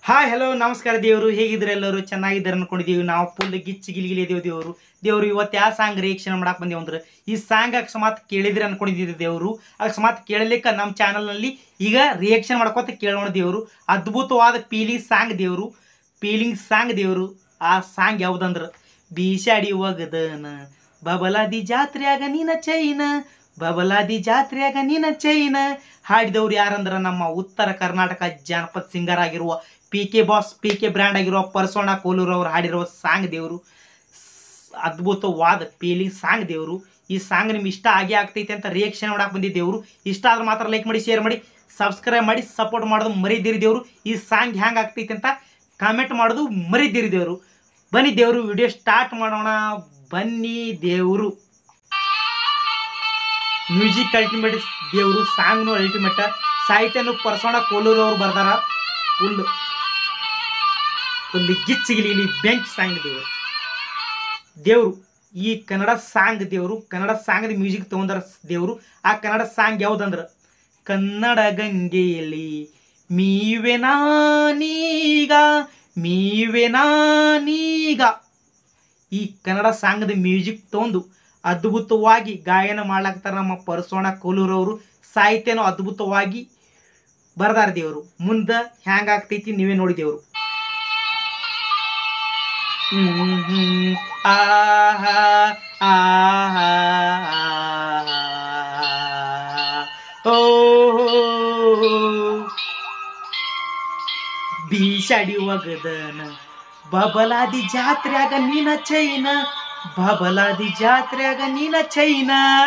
hi hello ನಮಸ್ಕಾರ ದೇವರು ಹೇಗಿದ್ರೆ ಎಲ್ಲರೂ ಚೆನ್ನಾಗಿದ್ದಾರೆ ಅನ್ಕೊಂಡಿದೀವಿ ನಾವು ಫುಲ್ ಗಿಚ್ಚಿ ಗಿಲಿಗಿಲಿ ಇದೇವು ದೇವರು ದೇವರು ಇವತ್ತು ಯಾವ ಸಾಂಗ್ ರಿಯಾಕ್ಷನ್ ಮಾಡಕ್ ಬಂದೇವು ಅಂದ್ರೆ ಈ ಸಾಂಗ್ ಅಕಸ್ಮಾತ್ ಕೇಳಿದ್ರೆ ಅನ್ಕೊಂಡಿದ್ದೀವಿ ದೇವರು ಅಕಸ್ಮಾತ್ ಕೇಳಲಿಕ್ಕೆ ನಮ್ಮ ಚಾನಲ್ನಲ್ಲಿ ಈಗ ರಿಯಾಕ್ಷನ್ ಮಾಡ್ಕೊತ ಕೇಳೋಣ ದೇವರು ಅದ್ಭುತವಾದ ಫೀಲಿಂಗ್ ಸಾಂಗ್ ದೇವರು ಫೀಲಿಂಗ್ ಸಾಂಗ್ ದೇವರು ಆ ಸಾಂಗ್ ಯಾವ್ದಂದ್ರೆ ಬೀಸಾಡಿ ಒಗದನ ಬಬಲಾದಿ ಜಾತ್ರೆಯಾಗ ನೀನ ಚೈನ ಬಬಲಾದಿ ಜಾತ್ರೆಯಾಗ ನೀನ ಚೈನ ಹಾಡಿದವ್ರು ಯಾರಂದ್ರ ನಮ್ಮ ಉತ್ತರ ಕರ್ನಾಟಕ ಜಾನಪದ ಸಿಂಗರ್ ಆಗಿರುವ P K boss P K brand ಆಗಿರುವ ಪರ್ಸೋಣ ಕೋಲೂರು ಅವರು ಹಾಡಿರುವ ಸಾಂಗ್ ದೇವರು ಅದ್ಭುತವಾದ ಫೀಲಿಂಗ್ ಸಾಂಗ್ ದೇವರು ಈ ಸಾಂಗ್ ನಿಮ್ಗೆ ಇಷ್ಟ ಆಗೇ ಆಗ್ತೈತೆ ಅಂತ ರಿಯಾಕ್ಷನ್ ಮಾಡಕ್ಕೆ ಬಂದಿದ್ದೇವರು ಇಷ್ಟ ಆದ್ರೆ ಮಾತ್ರ ಲೈಕ್ ಮಾಡಿ ಶೇರ್ ಮಾಡಿ ಸಬ್ಸ್ಕ್ರೈಬ್ ಮಾಡಿ ಸಪೋರ್ಟ್ ಮಾಡೋದು ಮರಿದಿರಿ ದೇವರು ಈ ಸಾಂಗ್ ಹ್ಯಾಂಗೆ ಆಗ್ತೈತೆ ಅಂತ ಕಾಮೆಂಟ್ ಮಾಡೋದು ಮರಿದಿರಿ ದೇವರು ಬನ್ನಿ ದೇವರು ವಿಡಿಯೋ ಸ್ಟಾರ್ಟ್ ಮಾಡೋಣ ಬನ್ನಿ ದೇವರು ಮ್ಯೂಸಿಕ್ ಅಲ್ಟಿಮೇಟ್ ದೇವರು ಸಾಂಗ್ನು ಅಲ್ಟಿಮೇಟ್ ಸಾಹಿತ್ಯನು ಪರ್ಸೋಣ ಕೋಲೂರು ಅವ್ರು ಬರ್ದಾರ ಫುಲ್ ಫುಲ್ ಗಿಚ್ಚಿಗಿಲಿ ಬೆಂಕಿ ಸಾಂಗ್ ದೇವರು ದೇವರು ಈ ಕನ್ನಡ ಸಾಂಗ್ ದೇವರು ಕನ್ನಡ ಸಾಂಗ್ದ ಮ್ಯೂಸಿಕ್ ತೊಗೊಂಡಾರ ದೇವರು ಆ ಕನ್ನಡ ಸಾಂಗ್ ಯಾವ್ದಂದ್ರ ಕನ್ನಡ ಗಂಗೆಯಲ್ಲಿ ಮೀವೆ ನಾನೀಗ ಮೀವೆ ನಾನೀಗ ಈ ಕನ್ನಡ ಸಾಂಗ್ದ ಮ್ಯೂಸಿಕ್ ತೊಗೊಂಡು ಅದ್ಭುತವಾಗಿ ಗಾಯನ ಮಾಡ್ಲಾಕ್ತಾರ ನಮ್ಮ ಪರಸೋಣ ಕೋಲೂರವರು ಸಾಹಿತ್ಯನೂ ಅದ್ಭುತವಾಗಿ ಬರ್ದಾರ ದೇವರು ಮುಂದೆ ಹ್ಯಾಂಗ ಆಗ್ತೈತಿ ನೀವೇ ನೋಡಿ ದೇವರು ಹ್ಮ್ ಹ್ಮ್ ಆಹಾ ಆಹಾ ಓ ಬೀಸಾಡಿ ಒಗದನ ಬಬಲಾದಿ ಜಾತ್ರ್ಯಾಗ ನೀನ ಚೈನ ಬಬಲಾದಿ ಜಾತ್ರ್ಯಾಗ ನೀನ ಚೈನ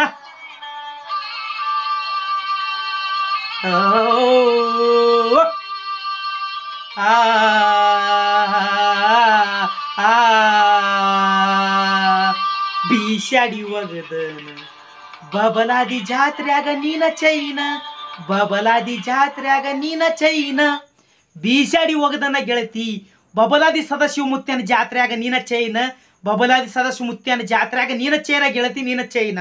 ಓ ಆ ಆ ಬೀಸಾಡಿ ಒಗದನ ಬಬಲಾದಿ ಜಾತ್ರ್ಯಾಗ ನೀನ ಚೈನ ಬಬಲಾದಿ ಜಾತ್ರ್ಯಾಗ ನೀನ ಚೈನ ಬೀಸಾಡಿ ಒಗದನ ಗೆಳತಿ ಬಬಲಾದಿ ಸದಸ್ಯ ಮುತ್ಯನ ಜಾತ್ರ್ಯಾಗ ನೀನ ಚೈನ ಬಬಲಾದಿ ಸದಸ್ಯ ಮುತ್ಯನ ಜಾತ್ರ್ಯಾಗ ನೀನ ಚೈನ ಗೆಳತಿ ನೀನ ಚೈನ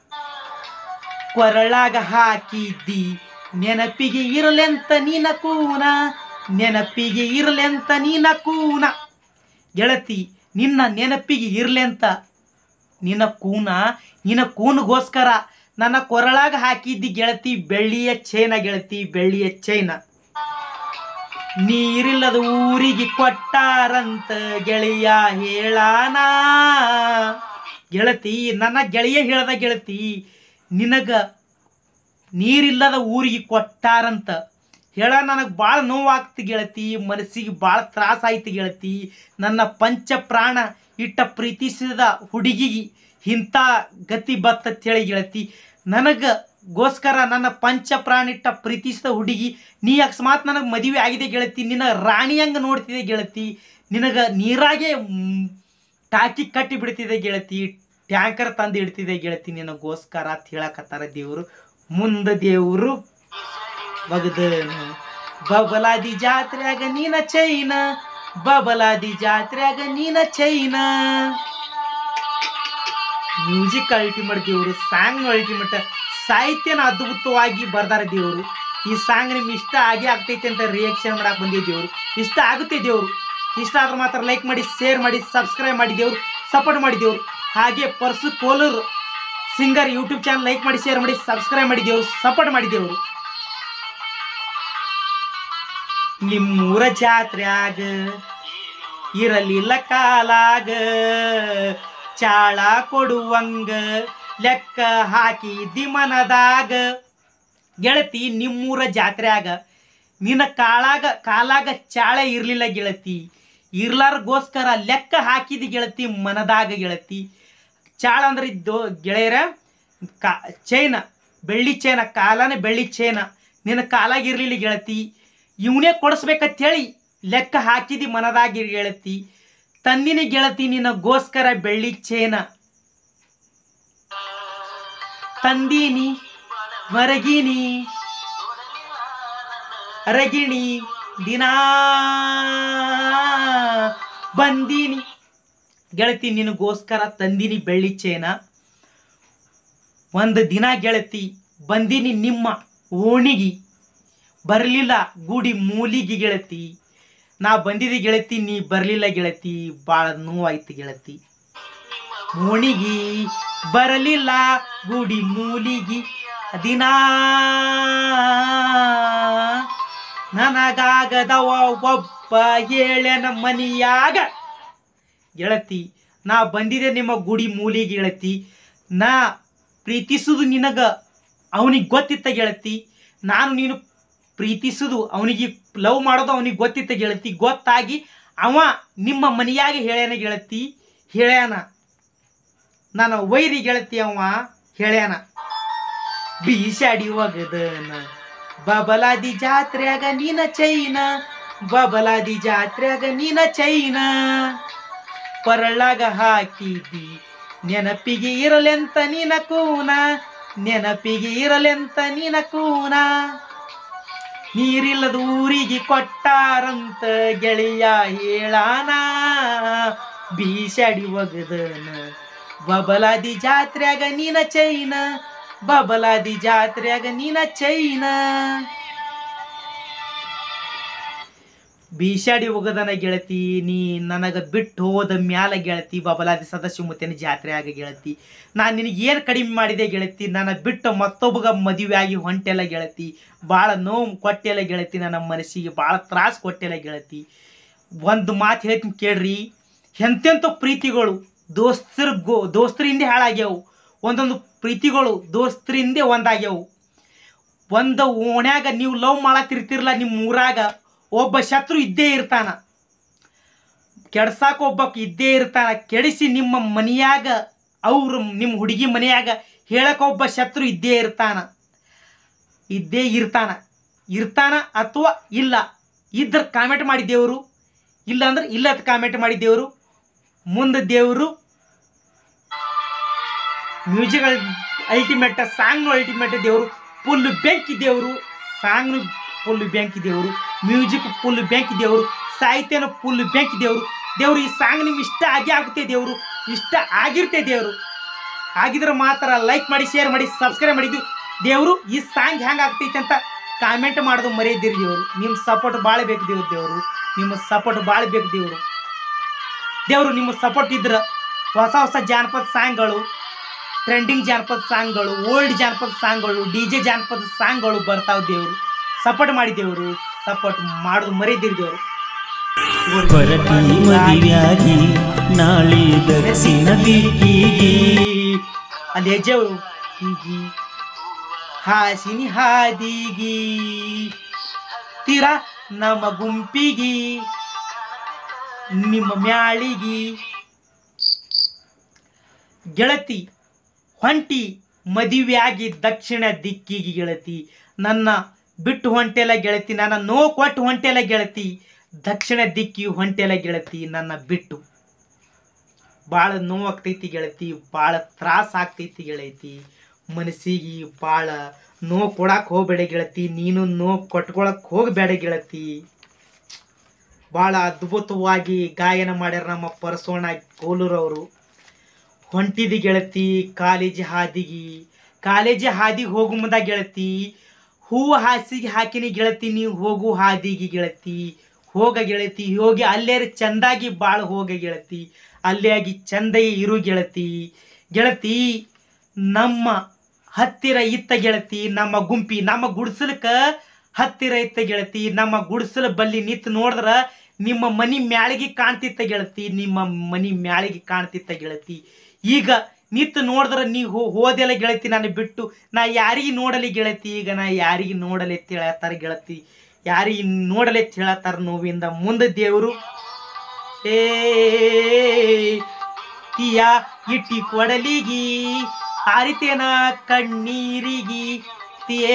ಕೊರಳಾಗ ಹಾಕಿದ್ದಿ ನೆನಪಿಗೆ ಇರಲೆಂತ ನೀನ ಕೂನ ನೆನಪಿಗೆ ಇರಲೆಂತ ನೀನ ಕೂನ ಗೆಳತಿ ನಿನ್ನ ನೆನಪಿಗೆ ಇರ್ಲೆಂತ ನಿನ್ನ ಕೂನ ನಿನ್ನ ಕೂನಿಗೋಸ್ಕರ ನನ್ನ ಕೊರಳಾಗ ಹಾಕಿದ್ದಿ ಗೆಳತಿ ಬೆಳ್ಳಿಯ ಚೈನ ಗೆಳತಿ ಬೆಳ್ಳಿಯ ಚೈನ ನೀರಿಲ್ಲದ ಊರಿಗೆ ಕೊಟ್ಟಾರಂತ ಗೆಳೆಯ ಹೇಳಾನ ಗೆಳತಿ ನನ್ನ ಗೆಳೆಯ ಹೇಳ್ದ ಗೆಳತಿ ನಿನಗ ನೀರಿಲ್ಲದ ಊರಿಗೆ ಕೊಟ್ಟಾರಂತ ಹೇಳ ನನಗೆ ಭಾಳ ನೋವಾಗ್ತಿ ಗೆಳತಿ ಮನಸ್ಸಿಗೆ ಭಾಳ ತ್ರಾಸ ಆಯ್ತು ಗೆಳತಿ ನನ್ನ ಪಂಚ ಪ್ರಾಣ ಇಟ್ಟ ಪ್ರೀತಿಸಿದ ಹುಡುಗಿಗೆ ಇಂಥ ಗತಿ ಬತ್ತಂತ ಹೇಳಿ ಗೆಳತಿ ನನಗೆ ಗೋಸ್ಕರ ನನ್ನ ಪಂಚ ಪ್ರಾಣ ಇಟ್ಟ ಪ್ರೀತಿಸಿದ ಹುಡುಗಿ ನೀ ಅಕಸ್ಮಾತ್ ನನಗೆ ಮದುವೆ ಆಗಿದೆ ಗೆಳತಿ ನಿನ್ನ ರಾಣಿಯಂಗೆ ನೋಡ್ತಿದೆ ಗೆಳತಿ ನಿನಗೆ ನೀರಾಗೆ ಮ್, ಟಾಕಿ ಕಟ್ಟಿ ಬಿಡ್ತಿದೆ ಗೆಳತಿ ಟ್ಯಾಂಕರ್ ತಂದು ಇಡ್ತಿದೆ ಗೆಳತಿ ನಿನಗೋಸ್ಕರ ಅಂತ ಹೇಳಕತ್ತಾರ ದೇವರು ಮುಂದೆ ದೇವರು ಬಗದನ ಬಬಲಾದಿ ಜಾತ್ರೆಯಾಗ ನೀನ ಚೈನ ಬಬಲಾದಿ ಜಾತ್ರೆಯಾಗ ನೀನ ಚೈನ ಮ್ಯೂಸಿಕ್ ಅಲ್ಟಿಮೇಟ್ ದೇವರು ಸಾಂಗ್ ಅಲ್ಟಿಮೇಟ್ ಸಾಹಿತ್ಯನ ಅದ್ಭುತವಾಗಿ ಬರ್ದಾರ ದೇವರು ಈ ಸಾಂಗ್ ನಿಮ್ಗೆ ಇಷ್ಟ ಆಗೇ ಆಗ್ತೈತೆ ಅಂತ ರಿಯಾಕ್ಷನ್ ಮಾಡಕ್ ಬಂದಿದ್ದೆ ದೇವರು ಇಷ್ಟ ಆಗುತ್ತೆ ದೇವರು ಇಷ್ಟ ಆದ್ರೆ ಮಾತ್ರ ಲೈಕ್ ಮಾಡಿ ಶೇರ್ ಮಾಡಿ ಸಬ್ಸ್ಕ್ರೈಬ್ ಮಾಡಿ ದೇವರು ಸಪೋರ್ಟ್ ಮಾಡಿ ದೇವರು ಹಾಗೆ Parasu Koluru singer YouTube channel like ಮಾಡಿ ಶೇರ್ ಮಾಡಿ ಸಬ್ಸ್ಕ್ರೈಬ್ ಮಾಡಿ ದೇವರು ಸಪೋರ್ಟ್ ಮಾಡಿ ದೇವರು ನಿಮ್ಮೂರ ಜಾತ್ರ್ಯಾಗ ಇರಲಿಲ್ಲ ಕಾಲಾಗ ಚಾಳ ಕೊಡುವಂಗ ಲೆಕ್ಕ ಹಾಕಿದ್ದಿ ಮನದಾಗ ಗೆಳತಿ ನಿಮ್ಮೂರ ಜಾತ್ರ್ಯಾಗ ನಿನ್ನ ಕಾಳಾಗ ಕಾಲಾಗ ಚಾಳ ಇರಲಿಲ್ಲ ಗೆಳತಿ ಇರ್ಲಾರ್ಗೋಸ್ಕರ ಲೆಕ್ಕ ಹಾಕಿದಿ ಗೆಳತಿ ಮನದಾಗ ಗೆಳತಿ ಚಾಳ ಅಂದ್ರೆ ಇದ್ದು ಗೆಳೆಯರ ಕಾ ಚೈನ ಬೆಳ್ಳಿ ಚೈನ ಕಾಲನೇ ಬೆಳ್ಳಿ ಚೈನ ನಿನ್ನ ಕಾಲಾಗ ಇರಲಿಲ್ಲ ಗೆಳತಿ ಇವನೇ ಕೊಡಿಸ್ಬೇಕಂತ ಹೇಳಿ ಲೆಕ್ಕ ಹಾಕಿದಿ ಮನದಾಗಿ ಗೆಳತಿ ತಂದಿನಿ ಗೆಳತಿ ನಿನಗೋಸ್ಕರ ಬೆಳ್ಳಿ ಚೇನ ತಂದೀನಿ ಮರಗಿನಿ ಅರಗಿಣಿ ದಿನಾ ಬಂದೀನಿ ಗೆಳತಿ ನಿನಗೋಸ್ಕರ ತಂದಿನಿ ಬೆಳ್ಳಿ ಚೇನ ಒಂದು ದಿನ ಗೆಳತಿ ಬಂದೀನಿ ನಿಮ್ಮ ಓಣಿಗಿ ಬರಲಿಲ್ಲ ಗುಡಿ ಮೂಲಿಗೆ ಗೆಳತಿ ನಾ ಬಂದಿದ್ದೆ ಗೆಳತಿ ನೀ ಬರಲಿಲ್ಲ ಗೆಳತಿ ಭಾಳ ನೋವಾಯ್ತು ಗೆಳತಿ ಮೋಣಿಗಿ ಬರಲಿಲ್ಲ ಗುಡಿ ಮೂಲಿಗಿ ದಿನ ನನಗಾಗದವ ಒಬ್ಬ ಹೇಳನ ಮನಿಯಾಗ ಗೆಳತಿ ನಾ ಬಂದಿದೆ ನಿಮ್ಮ ಗುಡಿ ಮೂಲಿಗೆ ಗೆಳತಿ ನಾ ಪ್ರೀತಿಸುದು ನಿನಗ ಅವನಿಗೆ ಗೊತ್ತಿತ್ತ ಗೆಳತಿ ನಾನು ನೀನು ಪ್ರೀತಿಸುದು ಅವನಿಗೆ ಲವ್ ಮಾಡೋದು ಅವನಿಗೆ ಗೊತ್ತಿತ್ತ ಗೆಳತಿ ಗೊತ್ತಾಗಿ ಅವ ನಿಮ್ಮ ಮನೆಯಾಗ ಹೇಳ್ಯಾನ ಗೆಳತಿ ಹೇಳ್ಯಾನ ನಾನು ವೈರಿ ಗೆಳತಿ ಅವ ಹೇಳ್ಯಾನ ಬೀಸಾಡಿ ಒಗದನ ಬಬಲಾದಿ ಜಾತ್ರ್ಯಾಗ ನೀನ ಚೈನ ಬಬಲಾದಿ ಜಾತ್ರ್ಯಾಗ ನೀನ ಚೈನ ಪರಳಾಗ ಹಾಕಿದಿ ನೆನಪಿಗೆ ಇರಲೆಂತ ನಿನ ಕೂನ ನೆನಪಿಗೆ ಇರಲೆಂತ ನಿನ ಕೂನ ನೀರಿಲ್ಲದ ಊರಿಗೆ ಕೊಟ್ಟಾರಂತ ಗೆಳೆಯ ಹೇಳಾನ ಬೀಸಾಡಿ ಒಗದನ ಬಬಲಾದಿ ಜಾತ್ರ್ಯಾಗ ನೀನ ಚೈನ ಬಬಲಾದಿ ಜಾತ್ರ್ಯಾಗ ನೀನ ಚೈನ ಬೀಸಾಡಿ ಒಗದನ ಗೆಳತಿ ನೀ ನನಗ ಬಿಟ್ಟು ಹೋದ ಮ್ಯಾಲ ಗೆಳತಿ ಬಬಲಾದಿ ಸದಸ್ಯ ಮುತ್ತೇನ ಜಾತ್ರೆ ಆಗ ಗೆಳತಿ ನಾನು ನಿನಗೆ ಏನು ಕಡಿಮೆ ಮಾಡಿದೆ ಗೆಳತಿ ನನ್ನ ಬಿಟ್ಟು ಮತ್ತೊಬ್ಬಗ ಮದುವೆ ಆಗಿ ಹೊಂಟೆಲ್ಲ ಗೆಳತಿ ಭಾಳ ನೋವು ಕೊಟ್ಟೆಲ್ಲ ಗೆಳತಿ ನನ್ನ ಮನಸ್ಸಿಗೆ ಭಾಳ ತ್ರಾಸ ಕೊಟ್ಟೆಲ್ಲ ಗೆಳತಿ ಒಂದು ಮಾತು ಹೇಳ್ತೀನಿ ಕೇಳ್ರಿ ಎಂತೆಂಥ ಪ್ರೀತಿಗಳು ದೋಸ್ತರ ಗೋ ದೋಸ್ತರಿಂದ ಹಾಳಾಗ್ಯಾವು ಒಂದೊಂದು ಪ್ರೀತಿಗಳು ದೋಸ್ತರಿಂದ ಒಂದಾಗ್ಯಾವು ಒಂದು ಓಣ್ಯಾಗ ನೀವು ಲವ್ ಮಾಡತ್ತಿರ್ತಿರಲ್ಲ ನಿಮ್ಮ ಊರಾಗ ಒಬ್ಬ ಶತ್ರು ಇದ್ದೇ ಇರ್ತಾನ ಕೆಡ್ಸಾಕ ಒಬ್ಬ ಇದ್ದೇ ಇರ್ತಾನ ಕೆಡಿಸಿ ನಿಮ್ಮ ಮನೆಯಾಗ ಅವ್ರು ನಿಮ್ಮ ಹುಡುಗಿ ಮನೆಯಾಗ ಹೇಳಕ ಒಬ್ಬ ಶತ್ರು ಇದ್ದೇ ಇರ್ತಾನ ಇದ್ದೇ ಇರ್ತಾನ ಇರ್ತಾನ ಅಥವಾ ಇಲ್ಲ ಇದ್ರ ಕಾಮೆಂಟ್ ಮಾಡಿ ದೇವರು ಇಲ್ಲ ಅಂದ್ರೆ ಇಲ್ಲ ಅಂತ ಕಾಮೆಂಟ್ ಮಾಡಿ ದೇವರು ಮುಂದೆ ದೇವರು ಮ್ಯೂಸಿಕ್ ಅಲ್ಟಿಮೇಟ್ ಸಾಂಗ್ನು ಅಲ್ಟಿಮೇಟ್ ದೇವರು ಫುಲ್ ಬೆಂಕಿ ದೇವರು ಸಾಂಗ್ನು ಫುಲ್ ಬೆಂಕಿ ದೇವರು ಮ್ಯೂಸಿಕ್ ಫುಲ್ ಬೆಂಕಿ ದೇವರು ಸಾಹಿತ್ಯನು ಫುಲ್ ಬೆಂಕಿ ದೇವರು ದೇವರು ಈ ಸಾಂಗ್ ನಿಮ್ಗೆ ಇಷ್ಟ ಆಗೇ ಆಗುತ್ತೆ ದೇವರು ಇಷ್ಟ ಆಗಿರುತ್ತೆ ದೇವರು ಆಗಿದ್ರೆ ಮಾತ್ರ ಲೈಕ್ ಮಾಡಿ ಶೇರ್ ಮಾಡಿ ಸಬ್ಸ್ಕ್ರೈಬ್ ಮಾಡಿದ್ದು ದೇವರು ಈ ಸಾಂಗ್ ಹೆಂಗೆ ಆಗ್ತೈತೆ ಅಂತ ಕಾಮೆಂಟ್ ಮಾಡೋದು ಮರೆಯದಿರಿ ದೇವರು ನಿಮ್ಮ ಸಪೋರ್ಟ್ ಭಾಳ ಬೇಕು ದೇವ್ರು ದೇವರು ನಿಮ್ಮ ಸಪೋರ್ಟ್ ಭಾಳ ಬೇಕು ದೇವರು ದೇವರು ನಿಮ್ಮ ಸಪೋರ್ಟ್ ಇದ್ರೆ ಹೊಸ ಹೊಸ ಜಾನಪದ ಸಾಂಗ್ಗಳು ಟ್ರೆಂಡಿಂಗ್ ಜಾನಪದ ಸಾಂಗ್ಗಳು ಓಲ್ಡ್ ಜಾನಪದ ಸಾಂಗ್ಗಳು ಡಿ ಜೆ ಜಾನಪದ ಸಾಂಗ್ಗಳು ಬರ್ತಾವ ದೇವರು ಸಪೋರ್ಟ್ ಮಾಡಿ ದೇವರು ಸಪೋರ್ಟ್ ಮಾಡೋದು ಮರೆಯದಿರಿ ದೇವರು ಹೊರಟಿ ಮದುವೆಯಾಗಿ ನಾಳೆ ದಕ್ಷಿಣ ದಿಕ್ಕಿಗೆ ಅಲ್ಲಿ ಹೆಜ್ಜೆವು ಹೀಗಿ ಹಾಸಿನಿ ಹಾದಿಗಿ ತೀರ ನಮ್ಮ ಗುಂಪಿಗಿ ನಿಮ್ಮ ಮ್ಯಾಳಿಗಿ ಗೆಳತಿ ಹೊಂಟಿ ಮದುವೆಯಾಗಿ ದಕ್ಷಿಣ ದಿಕ್ಕಿಗೆ ಗೆಳತಿ ನನ್ನ ಬಿಟ್ಟು ಹೊಂಟೆಲ್ಲ ಗೆಳತಿ ನನ್ನ ನೋ ಕೊಟ್ಟು ಹೊಂಟೆಲ್ಲ ಗೆಳತಿ ದಕ್ಷಿಣ ದಿಕ್ಕಿ ಹೊಂಟೆಲ್ಲ ಗೆಳತಿ ನನ್ನ ಬಿಟ್ಟು ಭಾಳ ನೋವಾಗ್ತೈತಿ ಗೆಳತಿ ಭಾಳ ತ್ರಾಸ ಆಗ್ತೈತಿ ಗೆಳತಿ ಮನಸ್ಸಿಗೆ ಭಾಳ ನೋವು ಕೊಡಕ್ಕೆ ಹೋಗಬೇಡ ಗೆಳತಿ ನೀನು ನೋವು ಕೊಟ್ಕೊಳಕ್ಕೆ ಹೋಗಬೇಡ ಗೆಳತಿ ಭಾಳ ಅದ್ಭುತವಾಗಿ ಗಾಯನ ಮಾಡ್ಯಾರ ನಮ್ಮ ಪರಸೋಣ ಕೋಲೂರವರು ಹೊಂಟಿದಿ ಗೆಳತಿ ಕಾಲೇಜ್ ಹಾದಿಗಿ ಕಾಲೇಜ್ ಹಾದಿಗೆ ಹೋಗು ಮುಂದ ಗೆಳತಿ ಹೂವು ಹಾಸಿಗೆ ಹಾಕಿನಿ ಗೆಳತಿ ನೀವು ಹೋಗು ಹಾದಿಗೆ ಗೆಳತಿ ಹೋಗ ಗೆಳತಿ ಹೋಗಿ ಅಲ್ಲೇ ಚಂದಾಗಿ ಬಾಳ ಹೋಗ ಗೆಳತಿ ಅಲ್ಲೇ ಆಗಿ ಚಂದಾಗಿ ಇರು ಗೆಳತಿ ಗೆಳತಿ ನಮ್ಮ ಹತ್ತಿರ ಇತ್ತ ಗೆಳತಿ ನಮ್ಮ ಗುಂಪಿ ನಮ್ಮ ಗುಡಿಸಲಕ್ಕ ಹತ್ತಿರ ಇತ್ತ ಗೆಳತಿ ನಮ್ಮ ಗುಡಿಸಲ ಬಲ್ಲಿ ನಿಂತು ನೋಡಿದ್ರ ನಿಮ್ಮ ಮನಿ ಮ್ಯಾಳಿಗೆ ಕಾಣ್ತಿತ್ತ ಗೆಳತಿ ನಿಮ್ಮ ಮನಿ ಮ್ಯಾಳಿಗೆ ಕಾಣ್ತಿತ್ತ ಗೆಳತಿ ಈಗ ನಿಂತು ನೋಡಿದ್ರ ನೀ ಹೋ ಹೋದೆಲ್ಲ ಗೆಳತಿ ನಾನು ಬಿಟ್ಟು ನಾ ಯಾರಿಗೆ ನೋಡಲಿ ಗೆಳತಿ ಈಗ ನಾ ಯಾರಿಗೆ ನೋಡಲಿ ಅಂತ ಹೇಳತ್ತಾರ ಗೆಳತಿ ಯಾರಿಗೆ ನೋಡಲಿ ಅಂತ ಹೇಳತ್ತಾರ ನೋವಿಂದ ಮುಂದೆ ದೇವರು ಏ ತೀಯ ಇಟ್ಟಿ ಕೊಡಲಿಗಿ ಹಾರಿತೇನ ಕಣ್ಣೀರಿಗಿ ತಿಯೇ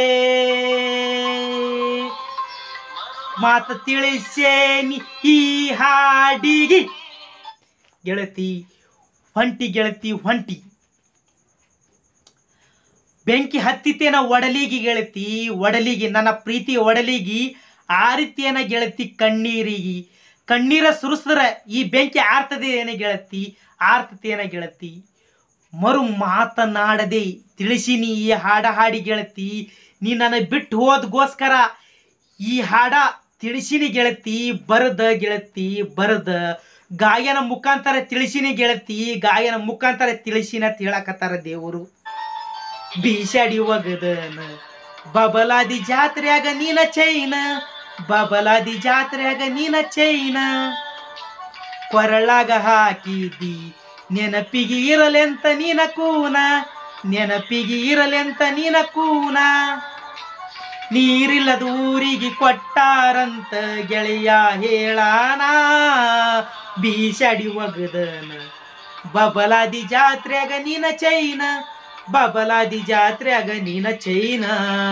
ಮಾತ ತಿಳಿಸೇನಿ ಈ ಹಾಡಿಗಿ ಗೆಳತಿ ಹೊಂಟಿ ಗೆಳತಿ ಹೊಂಟಿ ಬೆಂಕಿ ಹತ್ತಿತೇನ ಒಡಲಿಗಿ ಗೆಳತಿ ಒಡಲಿಗಿ ನನ್ನ ಪ್ರೀತಿ ಒಡಲಿಗಿ ಆರಿತೇನ ಗೆಳತಿ ಕಣ್ಣೀರಿಗಿ ಕಣ್ಣೀರ ಸುರಿಸಿದ್ರ ಈ ಬೆಂಕಿ ಆರ್ತದೆ ಏನ ಗೆಳತಿ ಆರ್ತತೇನ ಗೆಳತಿ ಮರು ಮಾತನಾಡದೆ ತಿಳಿಸಿನಿ ಈ ಹಾಡ ಹಾಡಿ ಗೆಳತಿ ನೀ ನನ್ನ ಬಿಟ್ಟು ಹೋದ್ಗೋಸ್ಕರ ಈ ಹಾಡ ತಿಳಿಸಿನಿ ಗೆಳತಿ ಬರದ ಗೆಳತಿ ಬರದ ಗಾಯನ ಮುಖಾಂತರ ತಿಳಿಸಿನಿ ಗೆಳತಿ ಗಾಯನ ಮುಖಾಂತರ ತಿಳಿಸಿನ ಹೇಳಕತ್ತಾರ ದೇವರು ಬೀಸಾಡಿ ಒಗದನ ಬಬಲಾದಿ ಜಾತ್ರೆಯಾಗ ನೀನ ಚೈನ ಬಬಲಾದಿ ಜಾತ್ರೆಯಾಗ ನೀನ ಚೈನ ಕೊರಳಾಗ ಹಾಕಿದಿ ನೆನಪಿಗೆ ಇರಲೆಂತ ನೀನ ಕೂನ ನೆನಪಿಗೆ ಇರಲೆಂತ ನೀನ ಕೂನ ನೀರಿಲ್ಲದ ಊರಿಗೆ ಕೊಟ್ಟಾರಂತ ಗೆಳೆಯ ಹೇಳಾನ ಬೀಸಡಿ ಒಗದನ ಬಬಲಾದಿ ಜಾತ್ರೆಯಾಗ ನೀನ ಚೈನ ಬಬಲಾದಿ ಜಾತ್ರೆಯಾಗ ನೀನ ಚೈನ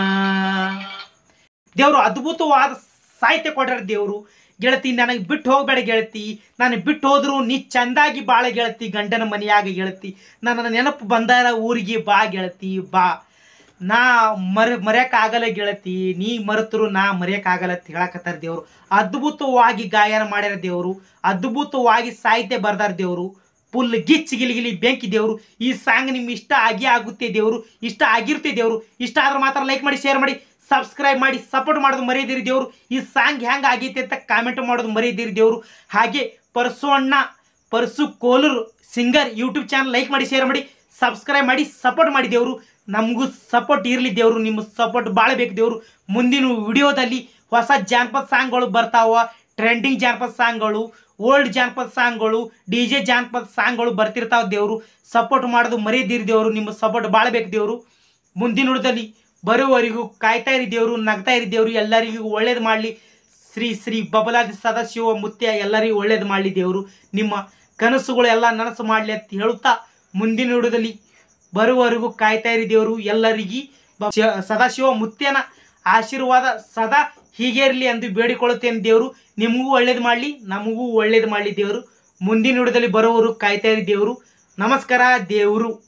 ದೇವರು ಅದ್ಭುತವಾದ ಸಾಹಿತ್ಯ ಕೊಡ್ಯಾರ ದೇವರು ಗೆಳತಿ ನನಗೆ ಬಿಟ್ಟು ಹೋಗ್ಬೇಡ ಗೆಳತಿ ನಾನು ಬಿಟ್ಟು ಹೋದ್ರು ನೀ ಚಂದಾಗಿ ಬಾಳ ಗೆಳತಿ ಗಂಡನ ಮನೆಯಾಗ ಗೆಳತಿ ನನ್ನ ನೆನಪು ಬಂದಾರ ಊರಿಗೆ ಬಾ ಗೆಳತಿ ಬಾ ನಾ ಮರ ಮರೆಯಕ್ಕಾಗಲ್ಲ ಗೆಳತಿ ನೀ ಮರೆತರು ನಾ ಮರೆಯಕ್ಕಾಗಲ್ಲ ಅಂತ ಹೇಳಕತ್ತಾರ ದೇವರು ಅದ್ಭುತವಾಗಿ ಗಾಯನ ಮಾಡ್ಯಾರ ದೇವರು ಅದ್ಭುತವಾಗಿ ಸಾಹಿತ್ಯ ಬರ್ದಾರ ದೇವರು ಫುಲ್ ಗಿಚ್ ಗಿಲಿಗಿಲಿ ಬೆಂಕಿ ದೇವರು ಈ ಸಾಂಗ್ ನಿಮ್ಗೆ ಇಷ್ಟ ಆಗಿ ಆಗುತ್ತೆ ದೇವರು ಇಷ್ಟ ಆಗಿರುತ್ತೆ ದೇವರು ಇಷ್ಟ ಆದ್ರೆ ಮಾತ್ರ ಲೈಕ್ ಮಾಡಿ ಶೇರ್ ಮಾಡಿ ಸಬ್ಸ್ಕ್ರೈಬ್ ಮಾಡಿ ಸಪೋರ್ಟ್ ಮಾಡೋದು ಮರೆಯದಿರಿ ದೇವರು ಈ ಸಾಂಗ್ ಹೆಂಗೆ ಆಗೈತೆ ಅಂತ ಕಾಮೆಂಟ್ ಮಾಡೋದು ಮರೆಯದಿರಿ ದೇವರು ಹಾಗೆ ಪರಸು ಅಣ್ಣ Parasu Koluru singer YouTube channel like ಮಾಡಿ ಶೇರ್ ಮಾಡಿ ಸಬ್ಸ್ಕ್ರೈಬ್ ಮಾಡಿ ಸಪೋರ್ಟ್ ಮಾಡಿ ದೇವರು ನಮಗೂ ಸಪೋರ್ಟ್ ಇರಲಿ ದೇವರು ನಿಮ್ಮ ಸಪೋರ್ಟ್ ಭಾಳ ಬೇಕು ದೇವರು ಮುಂದಿನ ವಿಡಿಯೋದಲ್ಲಿ ಹೊಸ ಜಾನಪದ ಸಾಂಗ್ಗಳು ಬರ್ತಾವ ಟ್ರೆಂಡಿಂಗ್ ಜಾನಪದ ಸಾಂಗ್ಗಳು ಓಲ್ಡ್ ಜಾನಪದ ಸಾಂಗ್ಗಳು ಡಿ ಜೆ ಜಾನಪದ ಸಾಂಗ್ಗಳು ಬರ್ತಿರ್ತಾವ ದೇವರು ಸಪೋರ್ಟ್ ಮಾಡೋದು ಮರೆಯದಿರಿ ದೇವರು ನಿಮ್ಮ ಸಪೋರ್ಟ್ ಭಾಳ ಬೇಕು ದೇವರು ಮುಂದಿನ ವಿಡಿಯೋದಲ್ಲಿ ಬರೋವರೆಗೂ ಕಾಯ್ತಾ ಇರಿ ದೇವರು ನಗ್ತಾ ಇರಿ ದೇವರು ಎಲ್ಲರಿಗೂ ಒಳ್ಳೇದು ಮಾಡಲಿ ಶ್ರೀ ಶ್ರೀ ಬಬಲಾದಿ ಸದಾಶಿವ ಮುತ್ಯ ಎಲ್ಲರಿಗೂ ಒಳ್ಳೇದು ಮಾಡಲಿ ದೇವರು ನಿಮ್ಮ ಕನಸುಗಳು ಎಲ್ಲ ನನಸು ಮಾಡಲಿ ಅಂತ ಹೇಳುತ್ತಾ ಮುಂದಿನ ವಿಡಿಯೋದಲ್ಲಿ ಬರುವವರೆಗೂ ಕಾಯ್ತಾ ಇರಿ ದೇವರು ಎಲ್ಲರಿಗೂ ಬ- ಶ- ಸದಾಶಿವ ಮುತ್ಯನ ಆಶೀರ್ವಾದ ಸದಾ ಹೀಗೆ ಇರಲಿ ಎಂದು ಬೇಡಿಕೊಳ್ಳುತ್ತೇನೆ ದೇವರು ನಿಮಗೂ ಒಳ್ಳೇದು ಮಾಡಲಿ ನಮಗೂ ಒಳ್ಳೇದು ಮಾಡಲಿ ದೇವರು ಮುಂದಿನ ವಿಡಿಯೋದಲ್ಲಿ ಬರುವವರು ಕಾಯ್ತಾ ಇರಿ ದೇವರು ನಮಸ್ಕಾರ ದೇವರು